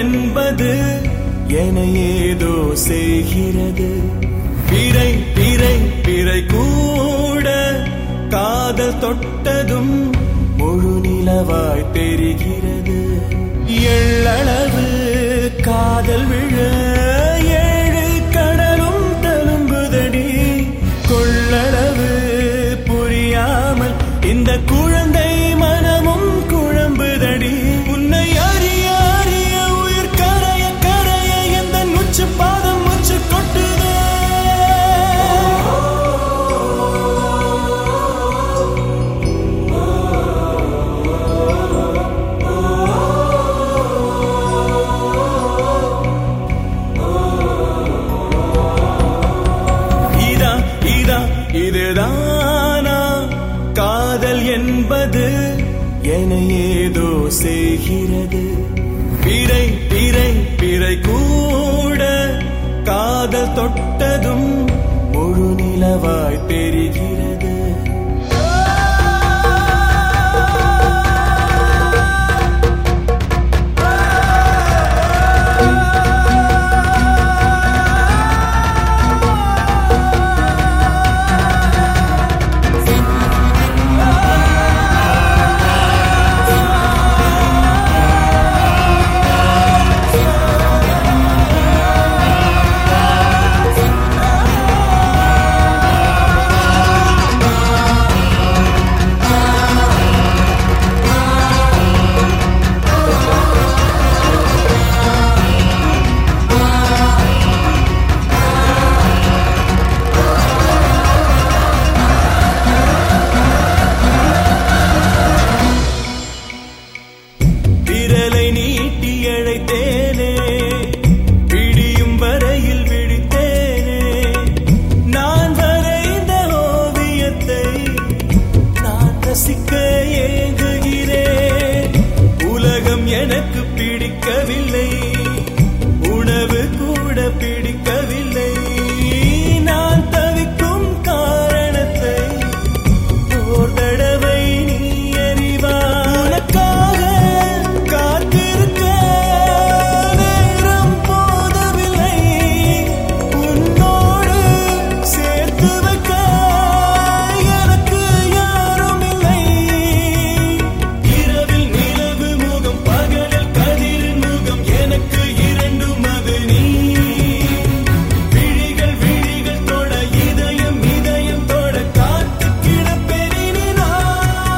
என்பது என ஏதோ செய்கிறது பிறை பிறை பிறை கூட காதல் தொட்டதும் முழு நிலவாய் தெரிகிறது எள்ளளவு காதல் விழ ஏழு கடலும் தழும்புதடி கொள்ளளவு புரியாமல் இந்த குழந்தை மனமும் குழம்புதடி உன்னை அறிய அறிய உயிர் கரைய கரைய எந்த முச்சு பாதம் முச்சு கொட்டுதே இதா இதா இதுதானா காதல் என்பது என ஏதோ செய்கிறது பிறை பிறை பிறை கூட காதல் தொட்டதும் முழு நிலவாய் தெரிகிறது விரலை நீட்டி அழைத்தேனே விடியும் வரையில் விழித்தேனே நான் வரைந்த ஓவியத்தை நான் ரசிக்க ஏங்குகிறேன் உலகம் எனக்கு பிடிக்கவில்லை உணவு கூட பிடிக்கவில்லை நான் தவிக்கும் காரணத்தை ஓர் தடவை நீ அறிவாய் உனக்காக காத்திருக்க நேரம் போதவில்லை உன்னோடு சேர்த்து வைக்க எனக்கு யாரும் இல்லை இரவில் நிலவு முகம் பகலில் கதிரின் முகம் எனக்கு இரண்டும் அது நீ விழிகள் விழிகள் தொட இதயம் இதயம் தொட காத்து கிடப்பெறி நான்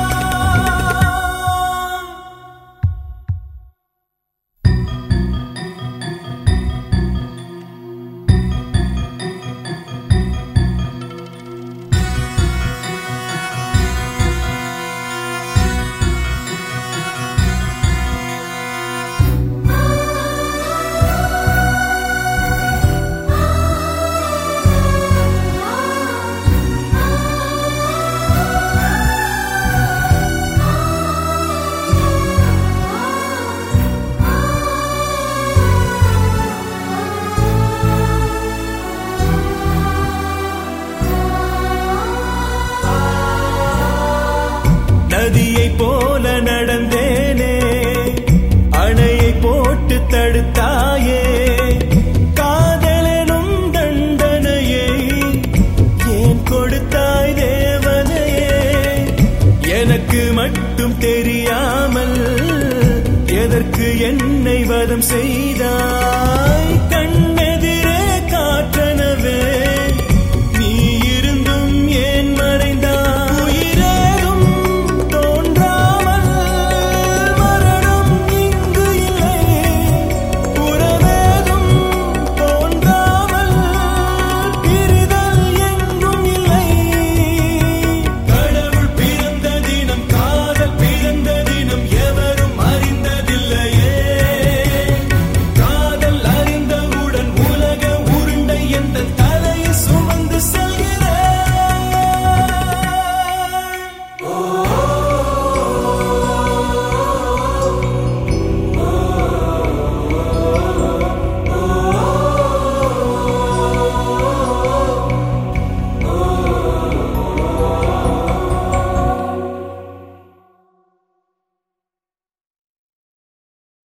நதியை போல நடந்தேனே அணையை போட்டு தடுத்தாயே காதலனும் தண்டனையை ஏன் கொடுத்தாய் தேவனையே எனக்கு மட்டும் தெரியாமல் எதற்கு என்னை வதம் செய்தாய்